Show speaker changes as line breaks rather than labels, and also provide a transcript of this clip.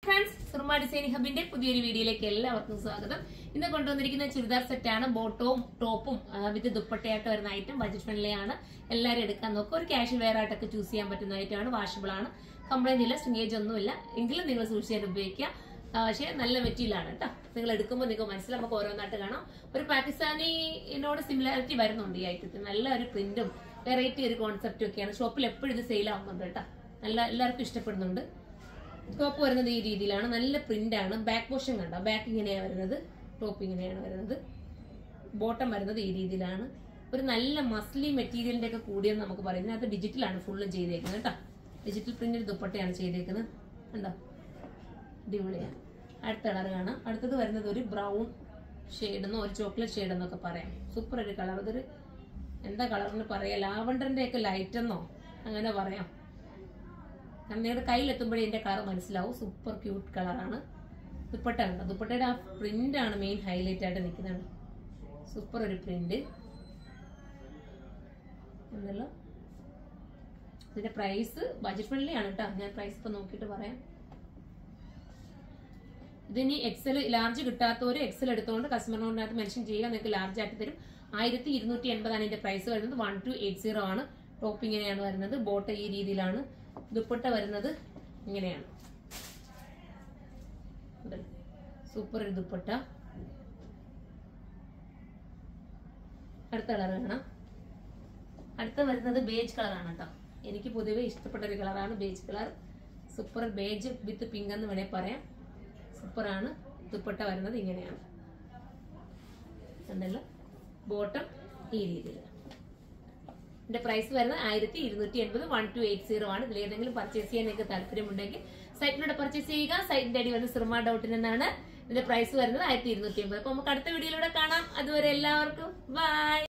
friends Soorma designing ഹബിന്റെ പുതിയൊരു വീഡിയോയിലേക്ക് എല്ലാവർക്കും സ്വാഗതം ഇന്ന് കൊണ്ടുവന്നിരിക്കുന്ന ചുരിദാർ സെറ്റാണ് ബോട്ടവും ടോപ്പും വിത്ത് ദുപ്പട്ടയായിട്ട് വരുന്ന ഐറ്റം ബജറ്റ് ഫ്രണ്ട്ലി ആണ് എല്ലാവരും എടുക്കാൻ നോക്കുക ഒരു ക്യാഷ് വെയർ ആയിട്ടൊക്കെ ചൂസ് ചെയ്യാൻ പറ്റുന്ന ഐറ്റമാണ് വാഷബിൾ ആണ് കംപ്ലൈന്റ് ഇല്ല സ്റ്റിങ്ങേജ് ഒന്നുമില്ല എങ്കിലും നിങ്ങൾ സൂക്ഷിച്ചായിട്ട് ഉപയോഗിക്കുക ആ, പക്ഷേ നല്ല മെറ്റീരിയൽ ആണ് കേട്ടോ നിങ്ങൾ എടുക്കുമ്പോൾ നിങ്ങൾക്ക് മനസ്സിലാവും നമുക്ക് ഓരോന്നായിട്ട് കാണാം ഒരു പാകിസ്ഥാനിനോട് സിമിലാരിറ്റി വരുന്നുണ്ട് ഈ ഐറ്റത്തിന് നല്ല ഒരു പ്രിന്റും വെറൈറ്റി ഒരു കോൺസെപ്റ്റും ഒക്കെയാണ് ഷോപ്പിൽ എപ്പോഴും ഇത് സെയിൽ ആവുന്നുണ്ട് കേട്ടോ നല്ല എല്ലാവർക്കും ഇഷ്ടപ്പെടുന്നുണ്ട് ടോപ്പ് വരുന്നത് ഈ രീതിയിലാണ് നല്ല പ്രിന്റ് ആണ് ബാക്ക് പോർഷൻ കണ്ടോ ബാക്ക് ഇങ്ങനെയാണ് വരുന്നത് ടോപ്പ് ഇങ്ങനെയാണ് വരുന്നത് ബോട്ടം വരുന്നത് ഈ രീതിയിലാണ് ഒരു നല്ല മസ്ലി മെറ്റീരിയലിന്റെ ഒക്കെ കൂടിയെന്ന് നമുക്ക് പറയാം ഇതിനകത്ത് ഡിജിറ്റലാണ് ഫുള്ളും ചെയ്തേക്കുന്നത് കേട്ടോ ഡിജിറ്റൽ പ്രിന്റിൽ ദുപ്പട്ടയാണ് ചെയ്തേക്കുന്നത് കണ്ടോ അടിപൊളിയാണ് അടുത്ത കളർ കാണാം അടുത്തത് വരുന്നത് ഒരു ബ്രൗൺ ഷെയ്ഡെന്നോ ഒരു ചോക്ലേറ്റ് ഷെയ്ഡെന്നൊക്കെ പറയാം സൂപ്പർ ഒരു കളർ ഇതൊരു എന്താ കളറിന് പറയാം ലാവണ്ടറിന്റെ ഒക്കെ ലൈറ്റ് എന്നോ അങ്ങനെ പറയാം കാരണം നിങ്ങളുടെ കയ്യിലെത്തുമ്പോഴേ ഇതിന്റെ കളർ മനസ്സിലാവും സൂപ്പർ ക്യൂട്ട് കളറാണ് ദുപ്പട്ട കണ്ടോ ദുപ്പട്ടയുടെ ആ പ്രിന്റ് ആണ് മെയിൻ ഹൈലൈറ്റ് ആയിട്ട് നിൽക്കുന്നത് സൂപ്പർ ഒരു പ്രിന്റ് എന്നല്ല ഇതിന്റെ പ്രൈസ് ബജറ്റ് ഫ്രണ്ട്ലി ആണ് കേട്ടോ ഞാൻ പ്രൈസ് ഇപ്പൊ നോക്കിയിട്ട് പറയാം ഇതിനി എക്സൽ ലാർജ് കിട്ടാത്തവര് എക്സൽ എടുത്തുകൊണ്ട് കസ്റ്റമറിനകത്ത് മെൻഷൻ ചെയ്യുക നിങ്ങൾക്ക് ലാർജ് ആക്കി തരും ആയിരത്തി ഇരുന്നൂറ്റി എൺപതാണ് ഇതിന്റെ പ്രൈസ് വരുന്നത് വൺ ടു എയ്റ്റ് സീറോ ആണ് ടോപ്പ് ഇങ്ങനെയാണ് വരുന്നത് ബോട്ട് ഈ രീതിയിലാണ് ദുപ്പട്ട വരുന്നത് ഇങ്ങനെയാണ് സൂപ്പർ ഒരു ദുപ്പട്ട അടുത്ത കളർ കാണാം അടുത്ത വരുന്നത് ബേജ് കളറാണ് കേട്ടോ എനിക്ക് പൊതുവെ ഇഷ്ടപ്പെട്ട ഒരു കളറാണ് beige colour super beige with pink എന്ന് വേണേൽ പറയാം സൂപ്പറാണ് ദുപ്പട്ട വരുന്നത് ഇങ്ങനെയാണ് ഉണ്ടല്ലോ ബോട്ടം ഈ രീതിയിൽ ഇതിന്റെ പ്രൈസ് വരുന്നത് ആയിരത്തി ഇരുന്നൂറ്റി എൺപത് വൺ ടു എയ്റ്റ് സീറോ ആണ് ഇതിൽ ഏതെങ്കിലും പർച്ചേസ് ചെയ്യാൻ നിങ്ങൾക്ക് താല്പര്യമുണ്ടെങ്കിൽ സൈറ്റിലൂടെ പർച്ചേസ് ചെയ്യുക സൈറ്റിന്റെ അടി വരുന്നത് സിർമ ഡോട്ടിൽ നിന്നാണ് ഇതിന്റെ പ്രൈസ് വരുന്നത് ആയിരത്തി ഇരുന്നൂറ്റി എൺപത് അപ്പൊ നമുക്ക് അടുത്ത വീഡിയോയിലൂടെ കാണാം അതുവരെ എല്ലാവർക്കും ബൈ